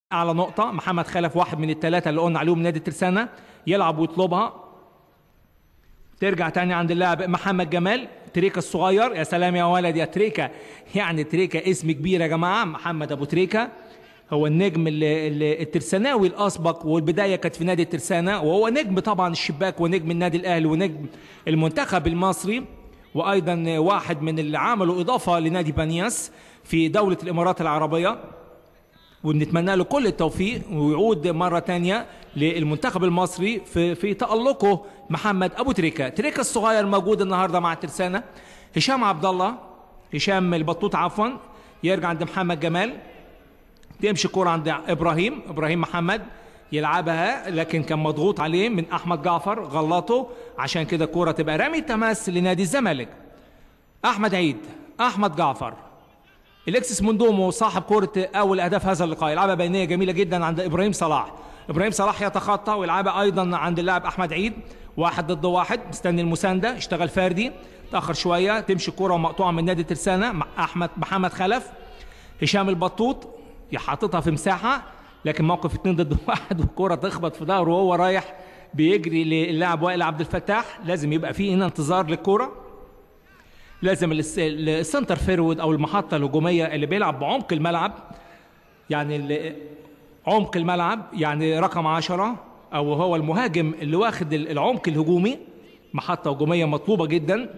على نقطة محمد خلف واحد من الثلاثة اللي قلنا عليهم نادي ترسانة يلعب ويطلبها ترجع تاني عند اللاعب محمد جمال تريكا الصغير يا سلام يا ولد يا تريكا يعني تريكا اسم كبير يا جماعة محمد أبو تريكا هو النجم اللي اللي الترساناوي الأسبق والبداية كانت في نادي الترسانة وهو نجم طبعا الشباك ونجم النادي الأهلي ونجم المنتخب المصري وأيضا واحد من اللي عملوا إضافة لنادي بانياس في دولة الإمارات العربية ونتمنى له كل التوفيق ويعود مرة تانية للمنتخب المصري في في تألقه محمد أبو تريكة تريكة الصغير موجود النهاردة مع ترسانة هشام عبد الله هشام البطوط عفوا يرجع عند محمد جمال تمشي كرة عند إبراهيم إبراهيم محمد يلعبها لكن كان مضغوط عليه من أحمد جعفر غلطه عشان كده كرة تبقى رمي تماس لنادي الزمالك أحمد عيد أحمد جعفر الكسس موندومو صاحب كرة أول أهداف هذا اللقاء يلعبها بينية جميلة جدا عند إبراهيم صلاح إبراهيم صلاح يتخطى ويلعبها أيضا عند اللاعب أحمد عيد واحد ضد واحد مستني المساندة اشتغل فردي تأخر شوية تمشي كرة مقطوعة من نادي ترسانة مع أحمد محمد خلف هشام البطوط حاططها في مساحة لكن موقف اتنين ضد واحد والكرة تخبط في ظهره وهو رايح بيجري للاعب وائل عبد الفتاح لازم يبقى فيه هنا انتظار للكرة لازم الس- السنتر فيرود او المحطه الهجوميه اللي بيلعب بعمق الملعب يعني ال- عمق الملعب يعني رقم عشرة او هو المهاجم اللي واخد ال- العمق الهجومي محطه هجوميه مطلوبه جدا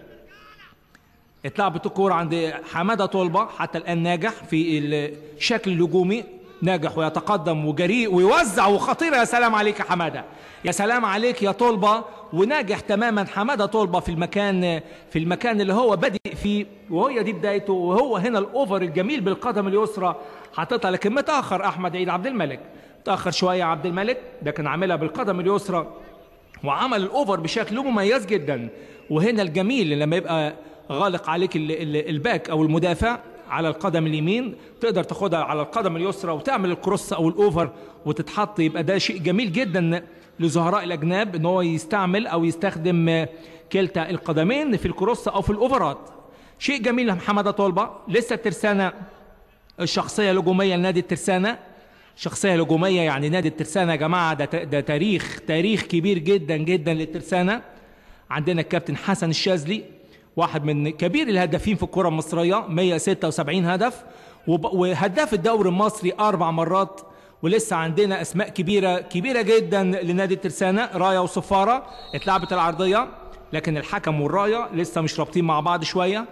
اتلعبت الكوره عند حماده طلبه حتى الان ناجح في الشكل الهجومي ناجح ويتقدم وجريء ويوزع وخطير يا سلام عليك يا حماده يا سلام عليك يا طلبه وناجح تماما حماده طلبه في المكان في المكان اللي هو بادئ فيه وهي دي بدايته وهو هنا الاوفر الجميل بالقدم اليسرى حاططها لكن متاخر احمد عيد عبد الملك تاخر شويه عبد الملك ده كان عاملها بالقدم اليسرى وعمل الاوفر بشكل مميز جدا وهنا الجميل لما يبقى غالق عليك ال- ال- الباك او المدافع على القدم اليمين تقدر تاخدها على القدم اليسرى وتعمل الكروس او الاوفر وتتحط يبقى ده شيء جميل جدا لزهراء الاجناب ان هو يستعمل او يستخدم كلتا القدمين في الكروس او في الاوفرات شيء جميل لمحمد طلبه لسه الترسانه الشخصيه الهجوميه لنادي الترسانه شخصيه هجوميه يعني نادي الترسانه يا جماعه ده ده تاريخ تاريخ كبير جدا جدا للترسانه عندنا الكابتن حسن الشاذلي واحد من كبير الهدافين في الكره المصريه 176 هدف وب- وهداف الدوري المصري اربع مرات ولسه عندنا اسماء كبيره كبيره جدا لنادي الترسانه رايه وصفاره اتلعبت العرضيه لكن الحكم والرايه لسه مش رابطين مع بعض شويه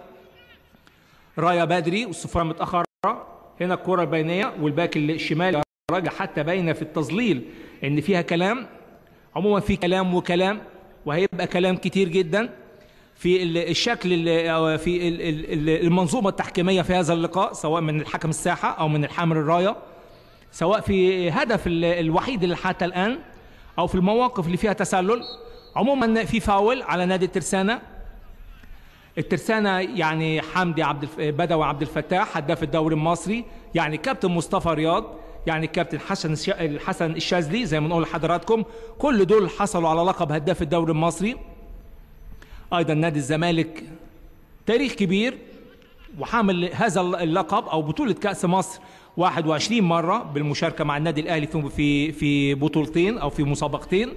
رايه بدري والصفاره متاخره هنا الكره البينيه والباك الشمال راجع حتى باينه في التظليل ان فيها كلام عموما في كلام وكلام وهيبقى كلام كتير جدا في ال- الشكل ال- أو في ال- ال- ال- المنظومه التحكيميه في هذا اللقاء سواء من الحكم الساحه او من الحامل الرايه سواء في هدف ال- الوحيد اللي حتى الان او في المواقف اللي فيها تسلل عموما في فاول على نادي الترسانه الترسانة يعني حمدي عبد الف... بدوي عبد الفتاح هداف الدوري المصري يعني كابتن مصطفى رياض يعني الكابتن حسن الش... الحسن الشاذلي زي ما نقول لحضراتكم كل دول حصلوا على لقب هداف الدوري المصري ايضا نادي الزمالك تاريخ كبير وحامل هذا اللقب او بطوله كاس مصر 21 مره بالمشاركه مع النادي الاهلي في في في بطولتين او في مسابقتين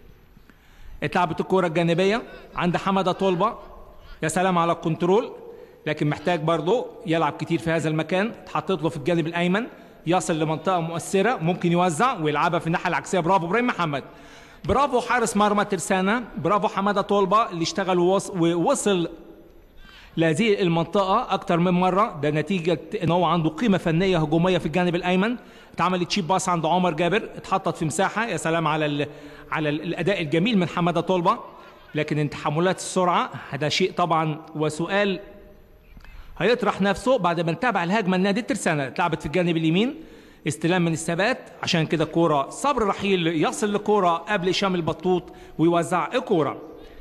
اتلعبت الكرة الجانبية عند حمدة طلبة يا سلام على الكنترول لكن محتاج برضه يلعب كتير في هذا المكان اتحطت له في الجانب الأيمن يصل لمنطقة مؤثرة ممكن يوزع ويلعبها في الناحية العكسية برافو إبراهيم محمد برافو حارس مرمى ترسانة برافو حمادة طلبة اللي اشتغل ووص- ووصل لهذه المنطقة أكتر من مرة ده نتيجة إن هو عنده قيمة فنية هجومية في الجانب الأيمن اتعمل تشيب باس عند عمر جابر اتحطت في مساحة يا سلام على ال... على ال- الأداء الجميل من حمادة طلبة لكن ان تحملات السرعة هذا شيء طبعا وسؤال هيطرح نفسه بعد ما نتابع الهجمة النادي الترسانة اتلعبت في الجانب اليمين استلام من الثبات عشان كده كورة صبر رحيل يصل لكورة قبل هشام البطوط ويوزع الكورة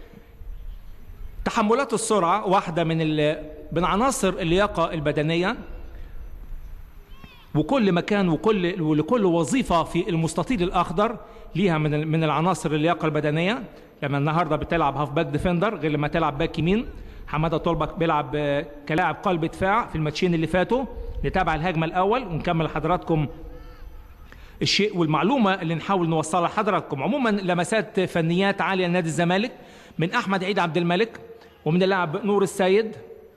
تحملات السرعة واحدة من ال... من عناصر اللياقة البدنية وكل مكان وكل ولكل وظيفة في المستطيل الأخضر ليها من ال- من العناصر اللياقة البدنية لما النهارده بتلعب هاف باك ديفندر غير لما تلعب باك يمين حماده طلبك بيلعب آه، كلاعب قلب دفاع في الماتشين اللي فاتوا نتابع الهجمه الاول ونكمل لحضراتكم الشيء والمعلومه اللي نحاول نوصلها لحضراتكم عموما لمسات فنيات عاليه لنادي الزمالك من احمد عيد عبد الملك ومن اللاعب نور السيد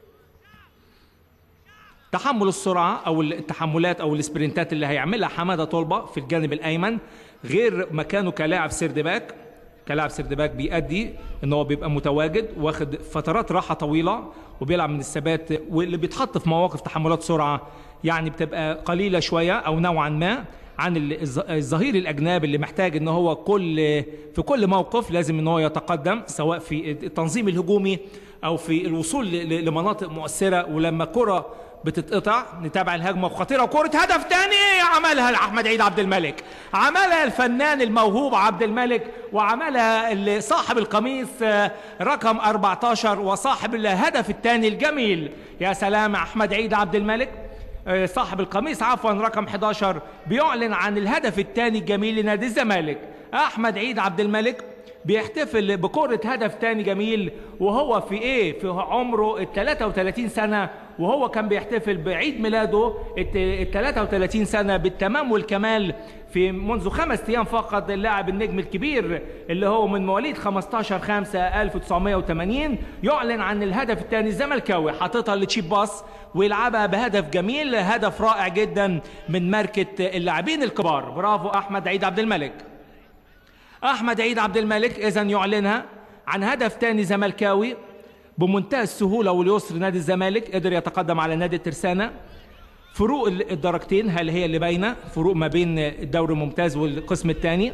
تحمل السرعه او التحملات او السبرنتات اللي هيعملها حماده طلبه في الجانب الايمن غير مكانه كلاعب سيرد باك كلاعب سيرد باك بيأدي ان هو بيبقى متواجد واخد فترات راحه طويله وبيلعب من الثبات واللي بيتحط في مواقف تحملات سرعه يعني بتبقى قليله شويه او نوعا ما عن الظهير الاجنبي اللي محتاج ان هو كل في كل موقف لازم ان هو يتقدم سواء في التنظيم الهجومي او في الوصول لمناطق مؤثره ولما كره بتتقطع نتابع الهجمه وخطيره وكره هدف تاني عملها احمد عيد عبد الملك عملها الفنان الموهوب عبد الملك وعملها صاحب القميص رقم 14 وصاحب الهدف الثاني الجميل يا سلام احمد عيد عبد الملك صاحب القميص عفوا رقم 11 بيعلن عن الهدف الثاني الجميل لنادي الزمالك احمد عيد عبد الملك بيحتفل بكرة هدف تاني جميل وهو في ايه في عمره ال 33 سنة وهو كان بيحتفل بعيد ميلاده ال 33 سنة بالتمام والكمال في منذ خمس ايام فقط اللاعب النجم الكبير اللي هو من مواليد 15 5 1980 يعلن عن الهدف الثاني الزملكاوي حاططها لتشيب باص ويلعبها بهدف جميل هدف رائع جدا من ماركة اللاعبين الكبار برافو احمد عيد عبد الملك احمد عيد عبد الملك اذا يعلنها عن هدف ثاني زملكاوي بمنتهى السهوله واليسر نادي الزمالك قدر يتقدم على نادي الترسانه فروق الدرجتين هل هي اللي باينه فروق ما بين الدوري الممتاز والقسم الثاني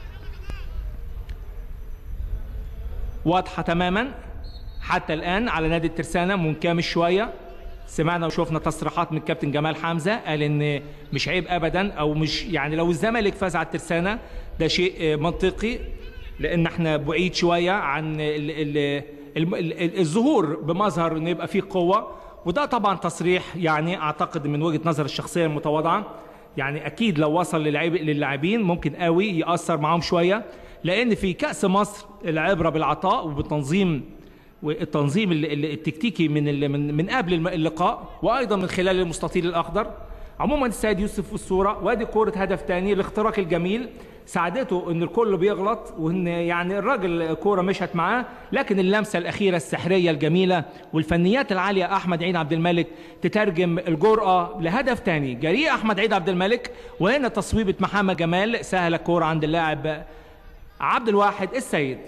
واضحه تماما حتى الان على نادي الترسانه منكمش شويه سمعنا وشوفنا تصريحات من الكابتن جمال حمزه قال ان مش عيب ابدا او مش يعني لو الزمالك فاز على الترسانه ده شيء منطقي لان احنا بعيد شويه عن ال ال ال الظهور بمظهر انه يبقى فيه قوه وده طبعا تصريح يعني اعتقد من وجهه نظر الشخصيه المتواضعه يعني اكيد لو وصل للاعبين ممكن قوي ياثر معاهم شويه لان في كاس مصر العبره بالعطاء وبالتنظيم والتنظيم التكتيكي من من من قبل اللقاء وايضا من خلال المستطيل الاخضر عموما السيد يوسف في الصوره وادي كوره هدف ثاني الاختراق الجميل ساعدته ان الكل بيغلط وان يعني الراجل كوره مشت معاه لكن اللمسه الاخيره السحريه الجميله والفنيات العاليه احمد عيد عبد الملك تترجم الجرأه لهدف ثاني جريء احمد عيد عبد الملك وهنا تصويبه محمد جمال سهل الكوره عند اللاعب عبد الواحد السيد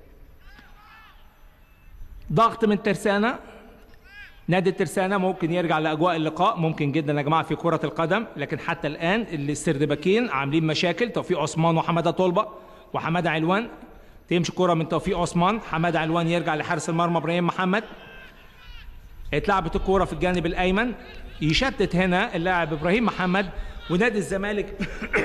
ضغط من ترسانة نادي الترسانة ممكن يرجع لأجواء اللقاء ممكن جدا يا جماعة في كرة القدم لكن حتى الآن السردباكين عاملين مشاكل توفيق عثمان وحمادة طلبة وحمادة علوان تمشي كرة من توفيق عثمان حمادة علوان يرجع لحارس المرمى إبراهيم محمد اتلعبت الكرة في الجانب الأيمن يشتت هنا اللاعب إبراهيم محمد ونادي الزمالك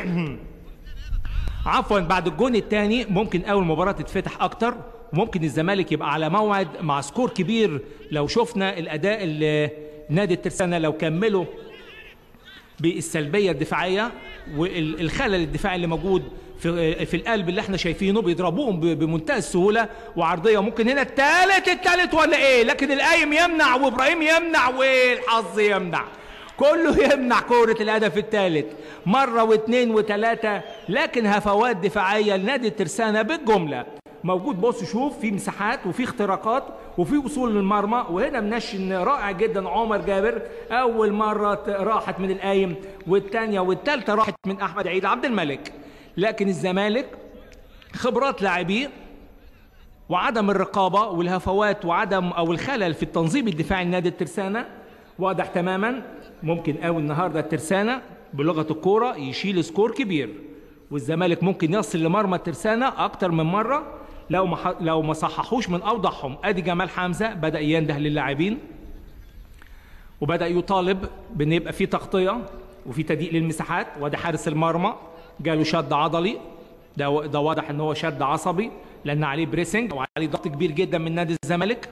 عفوا بعد الجون الثاني ممكن اول مباراه تتفتح اكتر وممكن الزمالك يبقى على موعد مع سكور كبير لو شفنا الاداء اللي نادي الترسانه لو كملوا بالسلبيه الدفاعيه والخلل الدفاعي اللي موجود في في القلب اللي احنا شايفينه بيضربوهم بمنتهى السهوله وعرضيه ممكن هنا الثالث الثالث ولا ايه لكن القايم يمنع وابراهيم يمنع والحظ يمنع كله يمنع كورة الهدف الثالث مرة واثنين وثلاثة لكن هفوات دفاعية لنادي الترسانة بالجملة موجود بص شوف في مساحات وفي اختراقات وفي وصول للمرمى وهنا منشن رائع جدا عمر جابر اول مره راحت من القايم والثانيه والثالثه راحت من احمد عيد عبد الملك لكن الزمالك خبرات لاعبيه وعدم الرقابه والهفوات وعدم او الخلل في التنظيم الدفاعي لنادي الترسانه واضح تماما ممكن قوي النهارده الترسانه بلغه الكوره يشيل سكور كبير والزمالك ممكن يصل لمرمى الترسانه اكتر من مره لو ما لو ما صححوش من اوضحهم ادي جمال حمزه بدا ينده للاعبين وبدا يطالب بان يبقى في تغطيه وفي تضييق للمساحات وادي حارس المرمى جاله شد عضلي ده ده واضح ان هو شد عصبي لان عليه بريسنج وعليه ضغط كبير جدا من نادي الزمالك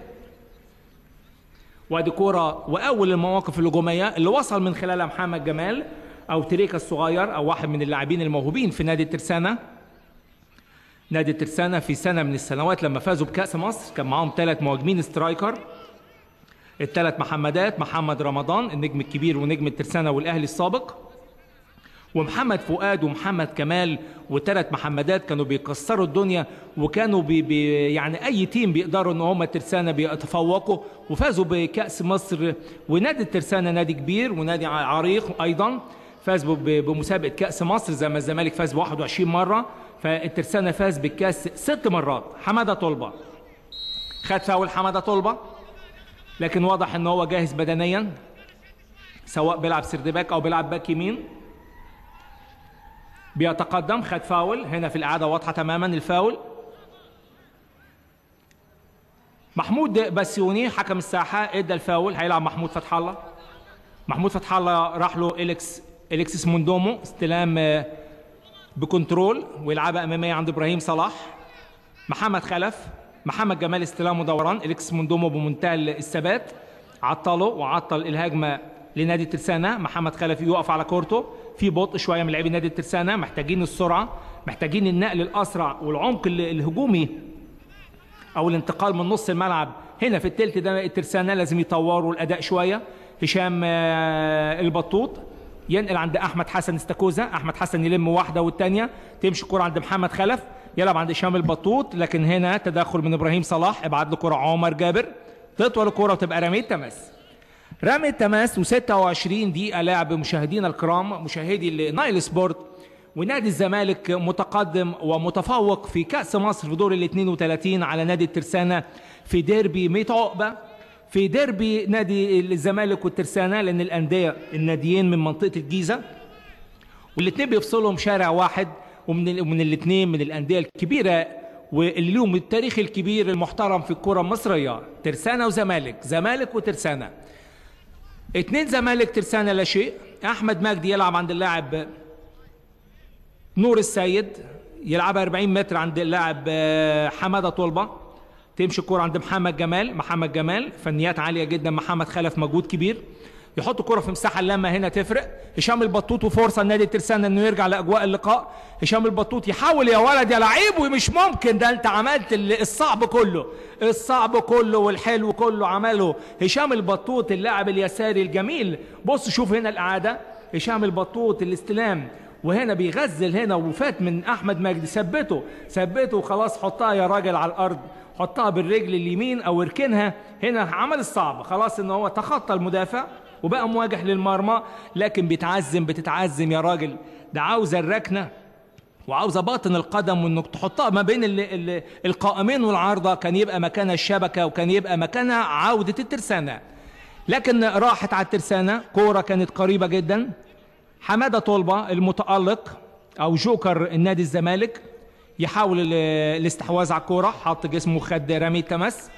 وادي كوره واول المواقف الهجوميه اللي وصل من خلالها محمد جمال او تريكا الصغير او واحد من اللاعبين الموهوبين في نادي الترسانه نادي الترسانة في سنة من السنوات لما فازوا بكأس مصر كان معاهم ثلاث مهاجمين سترايكر الثلاث محمدات محمد رمضان النجم الكبير ونجم الترسانة والأهلي السابق ومحمد فؤاد ومحمد كمال وثلاث محمدات كانوا بيكسروا الدنيا وكانوا بي بي يعني اي تيم بيقدروا ان هم الترسانه بيتفوقوا وفازوا بكاس مصر ونادي الترسانه نادي كبير ونادي عريق ايضا فاز بمسابقه كاس مصر زي ما الزمالك فاز ب 21 مره فالترسانه فاز بالكاس ست مرات حماده طلبه خد فاول حماده طلبه لكن واضح ان هو جاهز بدنيا سواء بيلعب سردباك او بيلعب باك يمين بيتقدم خد فاول هنا في الإعادة واضحة تماما الفاول محمود بسيوني حكم الساحة ادى الفاول هيلعب محمود فتح الله محمود فتح الله راح له إليكس إليكسيس موندومو استلام بكنترول ويلعبها أمامية عند إبراهيم صلاح محمد خلف محمد جمال استلام ودوران إليكسيس موندومو بمنتهى الثبات عطله وعطل الهجمة لنادي ترسانة محمد خلف يقف على كورته في بطء شويه من لاعبي نادي الترسانه محتاجين السرعه محتاجين النقل الاسرع والعمق الهجومي او الانتقال من نص الملعب هنا في التلت ده الترسانه لازم يطوروا الاداء شويه هشام البطوط ينقل عند احمد حسن استاكوزا احمد حسن يلم واحده والثانيه تمشي الكره عند محمد خلف يلعب عند هشام البطوط لكن هنا تدخل من ابراهيم صلاح ابعد له كره عمر جابر تطول الكره وتبقى رميه تماس رمي التماس و26 دقيقة لعب مشاهدينا الكرام مشاهدي النايل سبورت ونادي الزمالك متقدم ومتفوق في كأس مصر في دور ال 32 على نادي الترسانة في ديربي 100 عقبة في ديربي نادي الزمالك والترسانة لأن الأندية الناديين من منطقة الجيزة والاثنين بيفصلهم شارع واحد ومن من الاثنين من الأندية الكبيرة واللي لهم التاريخ الكبير المحترم في الكرة المصرية ترسانة وزمالك زمالك وترسانة اتنين زمالك ترسانة لا شيء احمد مجدي يلعب عند اللاعب نور السيد يلعبها 40 متر عند اللاعب حماده طلبه تمشي الكرة عند محمد جمال محمد جمال فنيات عالية جدا محمد خلف مجهود كبير يحط كرة في مساحة لما هنا تفرق هشام البطوط وفرصة لنادي الترسانة انه يرجع لاجواء اللقاء هشام البطوط يحاول يا ولد يا لعيب ومش ممكن ده انت عملت الصعب كله الصعب كله والحلو كله عمله هشام البطوط اللاعب اليساري الجميل بص شوف هنا الإعادة هشام البطوط الاستلام وهنا بيغزل هنا وفات من احمد مجدي ثبته ثبته وخلاص حطها يا راجل على الارض حطها بالرجل اليمين او اركنها هنا عمل الصعب خلاص ان هو تخطى المدافع وبقى مواجه للمرمى لكن بيتعزم بتتعزم يا راجل ده عاوزه الركنه وعاوزه باطن القدم وانك تحطها ما بين ال ال القائمين والعارضه كان يبقى مكانها الشبكه وكان يبقى مكانها عوده الترسانه لكن راحت على الترسانه كوره كانت قريبه جدا حماده طلبه المتالق او جوكر النادي الزمالك يحاول الاستحواذ على الكوره حط جسمه خد رمي تمس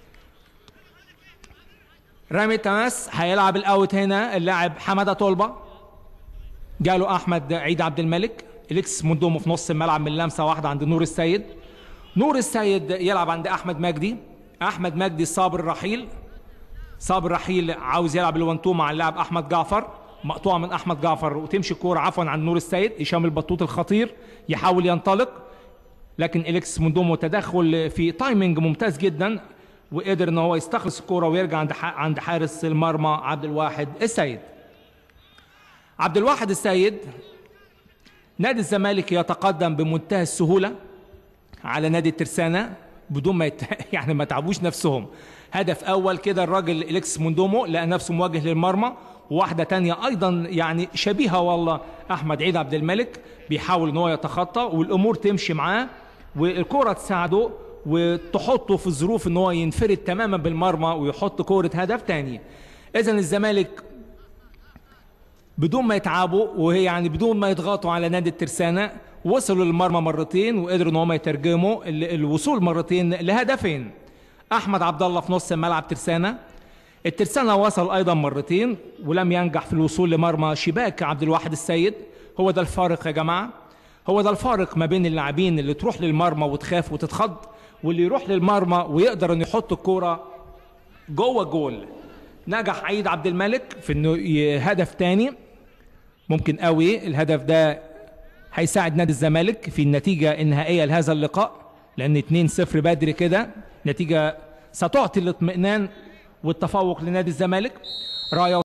رامي تماس هيلعب الاوت هنا اللاعب حماده طلبه جاله احمد عيد عبد الملك اليكس مندومه في نص الملعب من لمسه واحده عند نور السيد نور السيد يلعب عند احمد مجدي احمد مجدي صابر رحيل صابر رحيل عاوز يلعب الوانتو مع اللاعب احمد جعفر مقطوعه من احمد جعفر وتمشي الكوره عفوا عن نور السيد هشام البطوط الخطير يحاول ينطلق لكن اليكس مندومو تدخل في تايمنج ممتاز جدا وقدر ان هو يستخلص الكوره ويرجع عند عند حارس المرمى عبد الواحد السيد عبد الواحد السيد نادي الزمالك يتقدم بمنتهى السهوله على نادي الترسانه بدون ما يت... يعني ما تعبوش نفسهم هدف اول كده الراجل اليكس موندومو لقى نفسه مواجه للمرمى وواحده تانية ايضا يعني شبيهه والله احمد عيد عبد الملك بيحاول ان هو يتخطى والامور تمشي معاه والكره تساعده وتحطه في الظروف ان هو ينفرد تماما بالمرمى ويحط كوره هدف تاني اذا الزمالك بدون ما يتعبوا وهي يعني بدون ما يضغطوا على نادي الترسانة وصلوا للمرمى مرتين وقدروا ان هم يترجموا الوصول مرتين لهدفين احمد عبد الله في نص الملعب ترسانة الترسانة وصل ايضا مرتين ولم ينجح في الوصول لمرمى شباك عبد الواحد السيد هو ده الفارق يا جماعة هو ده الفارق ما بين اللاعبين اللي تروح للمرمى وتخاف وتتخض واللي يروح للمرمى ويقدر انه يحط الكوره جوه جول نجح عيد عبد الملك في انه هدف تاني ممكن قوي الهدف ده هيساعد نادي الزمالك في النتيجه النهائيه لهذا اللقاء لان 2-0 بدري كده نتيجه ستعطي الاطمئنان والتفوق لنادي الزمالك رايه